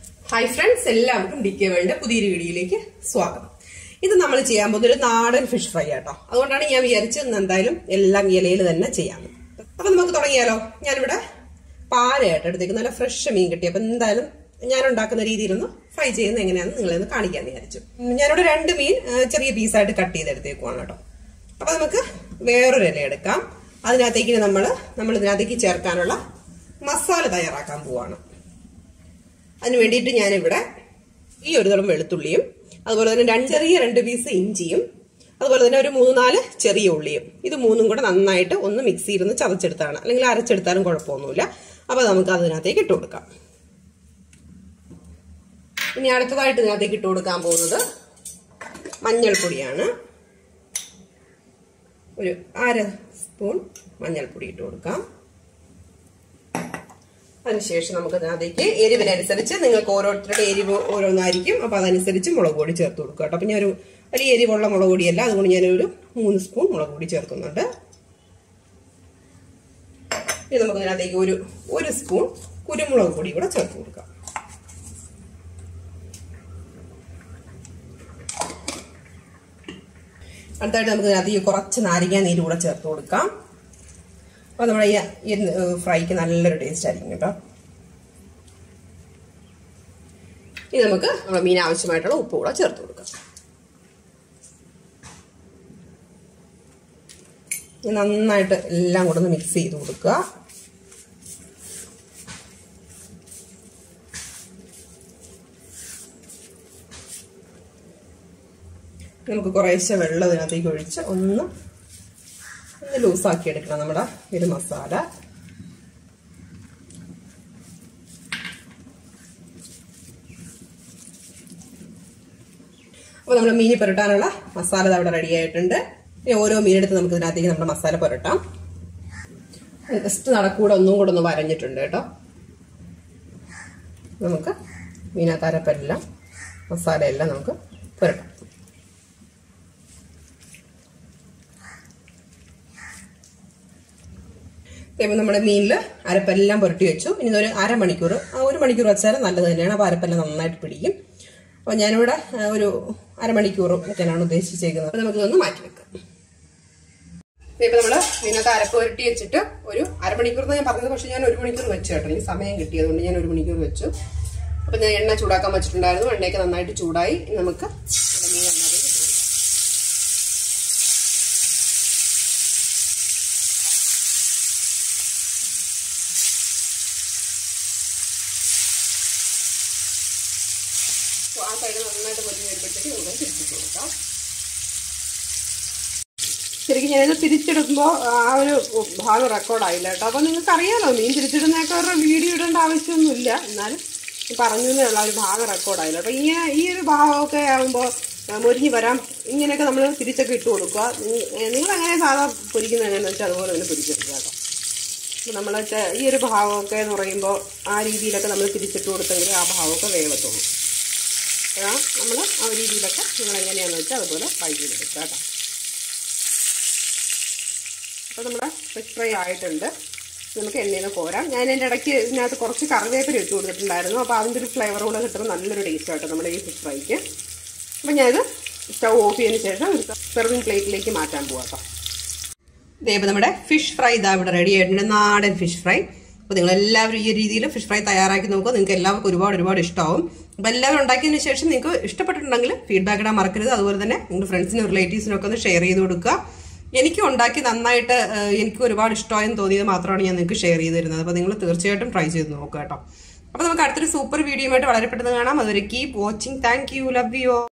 hi friends എല്ലാവർക്കും D K world പുതിയൊരു വീഡിയോയിലേക്ക് സ്വാഗതം ഇത് നമ്മൾ ചെയ്യാൻ പോകുന്ന ഒരു നാടൻ ഫിഷ് ഫ്രൈ ആട്ടോ അതുകൊണ്ടാണ് ഞാൻ വിചാരിച്ചത് ഇന്ന് എന്തായാലും എല്ലാം ഇലയിൽ തന്നെ ചെയ്യാം അപ്പൊ നമുക്ക് തുടങ്ങിയാലോ ഞാനിവിടെ പാലയായിട്ട് എടുത്തേക്ക് നല്ല ഫ്രഷ് മീൻ കിട്ടി അപ്പൊ എന്തായാലും ഞാൻ ഉണ്ടാക്കുന്ന രീതിയിലൊന്ന് ഫ്രൈ ചെയ്യുന്നത് എങ്ങനെയാണെന്ന് നിങ്ങളെ ഒന്ന് കാണിക്കാന്ന് വിചാരിച്ചു ഞാനിവിടെ രണ്ട് മീൻ ആ, ചെറിയ പീസായിട്ട് കട്ട് ചെയ്തെടുത്തേക്കുവാണ് കേട്ടോ അപ്പൊ നമുക്ക് വേറൊരു ഇല എടുക്കാം അതിനകത്തേക്ക് നമ്മൾ നമ്മൾ ഇതിനകത്തേക്ക് ചേർക്കാനുള്ള മസാല തയ്യാറാക്കാൻ പോവാണ് അതിന് വേണ്ടിയിട്ട് ഞാനിവിടെ ഈ ഒരു തളം വെളുത്തുള്ളിയും അതുപോലെ തന്നെ രണ്ട് ചെറിയ രണ്ട് പീസ് ഇഞ്ചിയും അതുപോലെ തന്നെ ഒരു മൂന്ന് നാല് ചെറിയ ഉള്ളിയും ഇത് മൂന്നും കൂടെ നന്നായിട്ട് ഒന്ന് മിക്സിയിൽ ചതച്ചെടുത്താണ് അല്ലെങ്കിൽ അരച്ചെടുത്താലും കുഴപ്പമൊന്നുമില്ല അപ്പൊ നമുക്ക് അതിനകത്തേക്ക് ഇട്ട് കൊടുക്കാം ഇനി അടുത്തതായിട്ട് ഇതിനകത്തേക്ക് ഇട്ട് കൊടുക്കാൻ പോകുന്നത് മഞ്ഞൾപ്പൊടിയാണ് ഒരു അര സ്പൂൺ മഞ്ഞൾപ്പൊടി ഇട്ട് കൊടുക്കാം അതിനുശേഷം നമുക്ക് അതിനകത്തേക്ക് എരിവിനനുസരിച്ച് നിങ്ങൾക്ക് ഓരോരുത്തരുടെ എരിവ് ഓരോന്നായിരിക്കും അപ്പൊ അതനുസരിച്ച് മുളക് പൊടി ചേർത്ത് കൊടുക്കുക കേട്ടോ അപ്പൊ ഞാനൊരു വലിയ എരിവുള്ള മുളക് പൊടിയല്ല അതുകൊണ്ട് ഞാനൊരു മൂന്ന് സ്പൂൺ മുളക് പൊടി ചേർക്കുന്നുണ്ട് ഇനി നമുക്ക് ഇതിനകത്തേക്ക് ഒരു ഒരു സ്പൂൺ കുരുമുളക് പൊടി കൂടെ ചേർത്ത് കൊടുക്കാം അടുത്തായിട്ട് നമുക്ക് ഇതിനകത്തേക്ക് കുറച്ച് നാരങ്ങ നീര് കൂടെ ചേർത്ത് കൊടുക്കാം അപ്പൊ നമ്മുടെ ഈ ഈ ഫ്രൈക്ക് നല്ലൊരു ടേസ്റ്റ് ആയിരിക്കും കേട്ടോ ഇനി നമുക്ക് നമ്മുടെ മീൻ ആവശ്യമായിട്ടുള്ള ഉപ്പ് കൂടെ ചേർത്ത് കൊടുക്കാം ഇനി നന്നായിട്ട് എല്ലാം കൂടെ ഒന്ന് മിക്സ് ചെയ്ത് കൊടുക്കുക നമുക്ക് കുറേശ്ശെ വെള്ളം ഇതിനകത്തേക്ക് ഒഴിച്ച് ഒന്ന് ഒന്ന് ലൂസാക്കി എടുക്കണം നമ്മുടെ ഒരു മസാല അപ്പോൾ നമ്മൾ മീൻ പുരട്ടാനുള്ള മസാല ദാ ഇവിടെ റെഡി ആയിട്ടുണ്ട് ഇനി ഓരോ മീനെടുത്ത് നമുക്ക് ഇതിനകത്തേക്ക് നമ്മുടെ മസാല പുരട്ടാം ജസ്റ്റ് നടക്കൂടെ ഒന്നും കൂടെ ഒന്ന് വരഞ്ഞിട്ടുണ്ട് കേട്ടോ നമുക്ക് മീനകത്ത് അരപ്പെല്ലാം മസാല എല്ലാം നമുക്ക് പുരട്ടാം ഇപ്പം നമ്മുടെ മീനിൽ അരപ്പെല്ലാം പുരട്ടി വെച്ചു ഇനി ഒരു അരമണിക്കൂർ ആ ഒരു മണിക്കൂർ വെച്ചാൽ നല്ലത് തന്നെയാണ് അപ്പോൾ അരപ്പെല്ലാം നന്നായിട്ട് പിടിക്കും അപ്പോൾ ഞാനിവിടെ ആ, ഒരു അരമണിക്കൂർ വെക്കാനാണ് ഉദ്ദേശിച്ചേക്കുന്നത് അപ്പോൾ നമുക്കിതൊന്ന് മാറ്റി വെക്കാം ഇപ്പം നമ്മൾ മീനകത്ത് അരപ്പ് പുരട്ടി വെച്ചിട്ട് ഒരു അരമണിക്കൂർ ഞാൻ പറഞ്ഞത് പക്ഷേ ഞാൻ ഒരു മണിക്കൂർ വെച്ചു കേട്ടോ എനിക്ക് സമയം കിട്ടിയതുകൊണ്ട് ഞാൻ ഒരു മണിക്കൂർ വെച്ചു അപ്പം ഞാൻ എണ്ണ ചൂടാക്കാൻ വെച്ചിട്ടുണ്ടായിരുന്നു എണ്ണയൊക്കെ നന്നായിട്ട് ചൂടായി ഇനി നമുക്ക് നമ്മുടെ മീൻ നന്നായിട്ട് അപ്പോൾ ആ സൈഡ് നന്നായിട്ട് പൊരിഞ്ഞ് വരുമ്പോഴത്തേക്ക് നമുക്ക് തിരിച്ചിട്ട് കൊടുക്കാം ശരിക്കും ഞാനിത് തിരിച്ചെടുക്കുമ്പോൾ ആ ഒരു ഭാഗം റെക്കോർഡായില്ല കേട്ടോ അപ്പോൾ നിങ്ങൾക്ക് അറിയാലോ മീൻ തിരിച്ചിടുന്നതൊക്കെ അവരുടെ വീഡിയോ ഇടേണ്ട ആവശ്യമൊന്നുമില്ല എന്നാലും ഈ പറഞ്ഞു എന്നുള്ള ഒരു ഭാഗം റെക്കോർഡായില്ല അപ്പോൾ ഇങ്ങനെ ഈ ഒരു ഭാഗമൊക്കെ ആകുമ്പോൾ മുരിഞ്ഞ് വരാം ഇങ്ങനെയൊക്കെ നമ്മൾ തിരിച്ചൊക്കെ ഇട്ട് കൊടുക്കുക നിങ്ങൾ അങ്ങനെ സാധാ പൊരിക്കുന്നത് എങ്ങനെയാണെന്ന് വെച്ചാൽ അതുപോലെ തന്നെ പൊരിച്ചെടുക്കുക കേട്ടോ അപ്പോൾ നമ്മൾ ഈ ഒരു ഭാഗമൊക്കെ എന്ന് പറയുമ്പോൾ ആ രീതിയിലൊക്കെ നമ്മൾ തിരിച്ചിട്ട് കൊടുത്തെങ്കിൽ ആ ഭാഗമൊക്കെ വേവത്തുള്ളൂ അതാ നമ്മൾ ആ രീതിയിലൊക്കെ നിങ്ങൾ എങ്ങനെയാണെന്ന് വെച്ചാൽ അതുപോലെ ഫ്രൈ ചെയ്തെടുക്കുക കേട്ടോ അപ്പോൾ നമ്മുടെ ഫിഷ് ഫ്രൈ ആയിട്ടുണ്ട് നമുക്ക് എണ്ണയിൽ നിന്ന് കോരാം ഞാൻ എൻ്റെ ഇടയ്ക്ക് ഇതിനകത്ത് കുറച്ച് കറിവേപ്പില ഇട്ട് കൊടുത്തിട്ടുണ്ടായിരുന്നു അപ്പോൾ അതിൻ്റെ ഒരു ഫ്ലേവർ കൂടെ കിട്ടുമ്പോൾ നല്ലൊരു ടേസ്റ്റ് ആട്ടോ നമ്മുടെ ഈ ഫിഷ് ഫ്രൈക്ക് അപ്പോൾ ഞാനിത് സ്റ്റൗ ഓഫ് ചെയ്തതിന് ശേഷം ഒരു സെർവിങ് പ്ലേറ്റിലേക്ക് മാറ്റാൻ പോവാം കേട്ടോ ഇതേപോലെ നമ്മുടെ ഫിഷ് ഫ്രൈ ഇതാ ഇവിടെ റെഡി ആയിട്ടുണ്ട് നാടൻ ഫിഷ് ഫ്രൈ അപ്പോൾ നിങ്ങൾ എല്ലാവരും ഈ രീതിയിൽ ഫിഷ് ഫ്രൈ തയ്യാറാക്കി നോക്കുക നിങ്ങൾക്ക് എല്ലാവർക്കും ഒരുപാട് ഒരുപാട് ഇഷ്ടമാവും അപ്പോൾ എല്ലാവരും ഉണ്ടാക്കിയതിന് ശേഷം നിങ്ങൾക്ക് ഇഷ്ടപ്പെട്ടിട്ടുണ്ടെങ്കിൽ ഫീഡ്ബാക്ക് ഇടാൻ മറക്കരുത് അതുപോലെ തന്നെ നിങ്ങളുടെ ഫ്രണ്ട്സിനും റിലേറ്റീവ്സിനും ഒക്കെ ഒന്ന് ഷെയർ ചെയ്ത് കൊടുക്കുക എനിക്കും ഉണ്ടാക്കി നന്നായിട്ട് ഏഹ്, എനിക്ക് ഒരുപാട് ഇഷ്ടമായെന്ന് തോന്നിയത് മാത്രമാണ് ഞാൻ നിങ്ങൾക്ക് ഷെയർ ചെയ്ത് തരുന്നത് അപ്പോൾ നിങ്ങൾ തീർച്ചയായിട്ടും ട്രൈ ചെയ്ത് നോക്കുക കേട്ടോ അപ്പോൾ നമുക്ക് അടുത്തൊരു സൂപ്പർ വീഡിയോ ആയിട്ട് വളരെ പെട്ടെന്ന് കാണാം അതുവരെ keep watching thank you love U